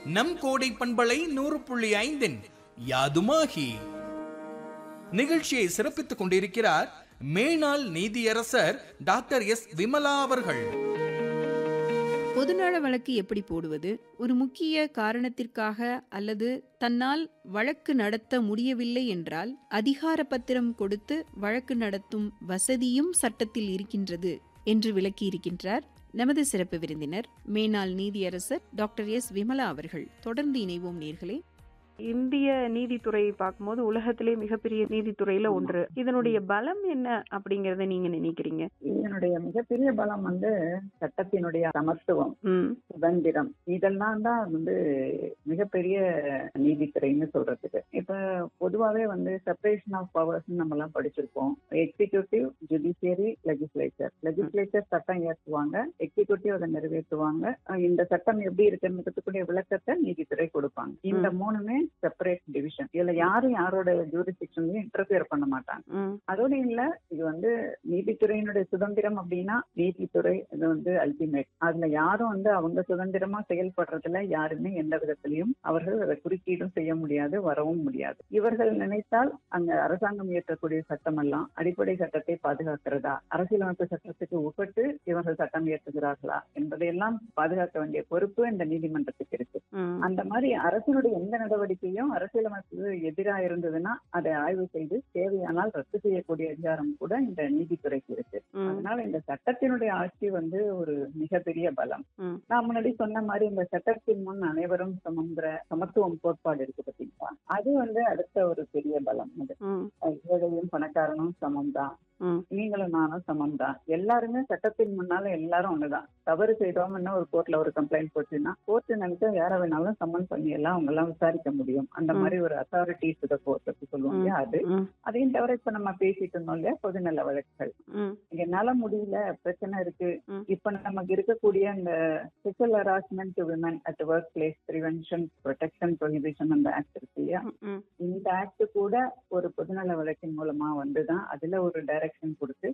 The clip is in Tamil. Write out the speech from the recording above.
நம் கோடை பண்பலை நூறு புள்ளி ஐந்தின் யாதுமாகி நிகழ்ச்சியை சிறப்பித்துக் கொண்டிருக்கிறார் மேனாள் நீதியரசர் டாக்டர் எஸ் விமலா அவர்கள் பொதுநல வழக்கு எப்படி போடுவது ஒரு முக்கிய காரணத்திற்காக அல்லது தன்னால் வழக்கு நடத்த முடியவில்லை என்றால் அதிகார பத்திரம் கொடுத்து வழக்கு நடத்தும் வசதியும் சட்டத்தில் இருக்கின்றது என்று விளக்கியிருக்கின்றார் நமது சிறப்பு விருந்தினர் மேனாள் நீதியரசர் டாக்டர் எஸ் விமலா அவர்கள் தொடர்ந்து இணைவோம் நேர்களே இந்திய நீதித்துறை பார்க்கும்போது உலகத்திலே மிகப்பெரிய நீதித்துறையில ஒன்று இதனுடைய பலம் என்ன அப்படிங்கறத நீங்க நினைக்கிறீங்க இதனுடைய மிகப்பெரிய பலம் வந்து சட்டத்தினுடைய சமத்துவம் ம் சுதந்திரம் இதெல்லாம் தான் வந்து மிகப்பெரிய நீதித்துறைன்னு சொல்றதுக்கு இப்ப பொதுவாவே வந்து செப்பரேஷன் ஆஃப் பவர்ஸ் நம்ம எல்லாம் படிச்சிருப்போம் எக்ஸிகியூட்டிவ் ஜுடிஷியரி லெஜிஸ்லேச்சர் லெஜிஸ்லேச்சர் சட்டம் இயற்றுவாங்க எக்ஸிகியூட்டிவ் அதை நிறைவேற்றுவாங்க அஹ் இந்த சட்டம் எப்படி இருக்குன்றதுக்குரிய விளக்கத்தை நீதித்துறை கொடுப்பாங்க இந்த மூணுமே செப்பரேட் டிவிஷன் இதுல யாரும் யாரோட ஜூரிஸ்டிக்ஷன்லயும் இன்டர்ஃபியர் பண்ண மாட்டாங்க ம் அதோட இல்ல இது வந்து நீதித்துறையினுடைய சுதந்திரம் அப்படின்னா நீதித்துறை இது வந்து அல்டிமேட் அதுல யாரும் வந்து அவங்க சுதந்திரமா செயல்படுறதுல யாருமே எந்த விதத்திலையும் அவர்கள் அதை குறுக்கீடும் செய்ய முடியாது வரவும் முடியாது இவர்கள் நினைத்தால் அங்க அரசாங்கம் இயற்றக்கூடிய சட்டம் எல்லாம் அடிப்படை சட்டத்தை பாதுகாக்கிறதா அரசியலமைப்பு சட்டத்துக்கு உட்பட்டு இவர்கள் சட்டம் இயற்றுகிறார்களா என்பதையெல்லாம் பாதுகாக்க வேண்டிய பொறுப்பு இந்த நீதிமன்றத்துக்கு இருக்கு ம் அந்த மாதிரி அரசினுடைய எந்த நடவடிக்கையும் அரசியலமைப்புக்கு எதிராக இருந்ததுன்னா அதை ஆய்வு செய்து தேவையானால் ரத்து செய்யக்கூடிய அதிகாரம் கூட இந்த நீதித்துறைக்கு இருக்கு ம் அதனால இந்த சட்டத்தினுடைய ஆட்சி வந்து ஒரு மிகப்பெரிய பலம் ம். நான் முன்னாடி சொன்ன மாதிரி இந்த சட்டத்தின் முன் அனைவரும் சமங்கிற சமத்துவம் கோட்பாடு இருக்கு பாத்தீங்களா அது வந்து அடுத்த ஒரு பெரிய பலம் அது ம் ஏழையும் பணக்காரனும் சமம் தான் ம் நீங்களும் நானும் சமம் தான் எல்லாருமே சட்டத்தின் முன்னால எல்லாரும் ஒண்ணுதான் தவறு செய்தோம்னு ஒரு கோர்ட்ல ஒரு கம்ப்ளைண்ட் போச்சுன்னா கோர்ட் நினைச்சா யார வேணாலும் சம்மன் பண்ணி எல்லாம் அவங்க எல்லாம் விசாரிக்க முடியும் அந்த மாதிரி ஒரு அத்தாரிட்டிஸ் இதை கோர்ட் சொல்லுவோம் இல்லையா அது ம் அதையும் தவிர இப்ப நம்ம பேசிட்டு இருந்தோம் இல்லையா பொதுநல வழக்குகள் ம் என்னால முடியல பிரச்சனை இருக்கு ம். இப்ப நமக்கு இருக்கக்கூடிய இந்த sexual harassment to women at work place prevention protection prohibition அந்த ஆக்ட் இருக்கு இல்லையா ம் இந்த ஆக்ட் கூட ஒரு பொதுநல வழக்கின் மூலமா வந்துதான் அதுல ஒரு டைரக்ஷன் கொடுத்து